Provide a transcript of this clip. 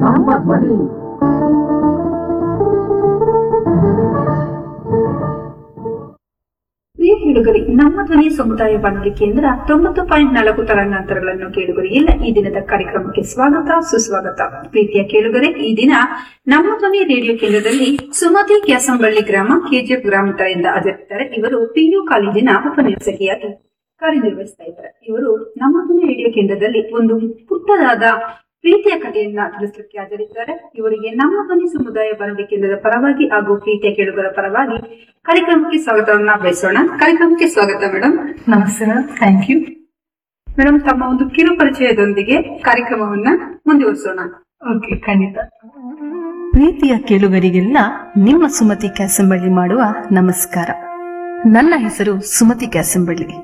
ನಮ್ಮ ಧ್ವನಿ ಪ್ರಿಯ ಕೇಳುಗರಿ ನಮ್ಮ ಧ್ವನಿ ಸಮುದಾಯ ಬಾನುಲಿ ಕೇಂದ್ರ ತೊಂಬತ್ತು ಪಾಯಿಂಟ್ ನಾಲ್ಕು ತರಂಗಾಂತರಗಳನ್ನು ಕೇಳುಗರಿ ಇಲ್ಲ ಈ ದಿನದ ಕಾರ್ಯಕ್ರಮಕ್ಕೆ ಸ್ವಾಗತ ಸುಸ್ವಾಗತ ಪ್ರೀತಿಯ ಕೇಳುಗರೆ ಈ ದಿನ ನಮ್ಮ ಧ್ವನಿ ರೇಡಿಯೋ ಕೇಂದ್ರದಲ್ಲಿ ಸುಮತಿ ಕ್ಯಾಸಂಬಳ್ಳಿ ಗ್ರಾಮ ಕೆಜಿಎಫ್ ಗ್ರಾಮದಿಂದ ಹಾಜರಿದ್ದಾರೆ ಇವರು ಪಿಯು ಕಾಲೇಜಿನ ಉಪನ್ಯಾಸಕಿಯಾಗಿ ಕಾರ್ಯನಿರ್ವಹಿಸ್ತಾ ಇದ್ದಾರೆ ಇವರು ನಮ್ಮ ಧ್ವನಿ ರೇಡಿಯೋ ಕೇಂದ್ರದಲ್ಲಿ ಒಂದು ಪುಟ್ಟದಾದ ಪ್ರೀತಿಯ ಕಥೆಯನ್ನ ತಿಳಿಸಲಿಕ್ಕೆ ಹಾಜರಿದ್ದಾರೆ ಇವರಿಗೆ ನಮ್ಮ ಧ್ವನಿ ಸಮುದಾಯ ಬಾನುಲಿ ಕೇಂದ್ರದ ಪರವಾಗಿ ಹಾಗೂ ಪ್ರೀತಿಯ ಕೇಳುಗರ ಪರವಾಗಿ ಕಾರ್ಯಕ್ರಮಕ್ಕೆ ಸ್ವಾಗತವನ್ನ ಬಯಸೋಣ ಕಾರ್ಯಕ್ರಮಕ್ಕೆ ಸ್ವಾಗತ ಮೇಡಮ್ ನಮಸ್ತೆ ಥ್ಯಾಂಕ್ ಯು ಮೇಡಮ್ ತಮ್ಮ ಒಂದು ಕಿರು ಪರಿಚಯದೊಂದಿಗೆ ಕಾರ್ಯಕ್ರಮವನ್ನ ಮುಂದುವರಿಸೋಣ ಓಕೆ ಖಂಡಿತ ಪ್ರೀತಿಯ ಕೇಳುಗರಿಗೆಲ್ಲ ನಿಮ್ಮ ಸುಮತಿ ಕ್ಯಾಸಂಬಳ್ಳಿ ಮಾಡುವ ನಮಸ್ಕಾರ ನನ್ನ ಹೆಸರು ಸುಮತಿ ಕ್ಯಾಸಂಬಳ್ಳಿ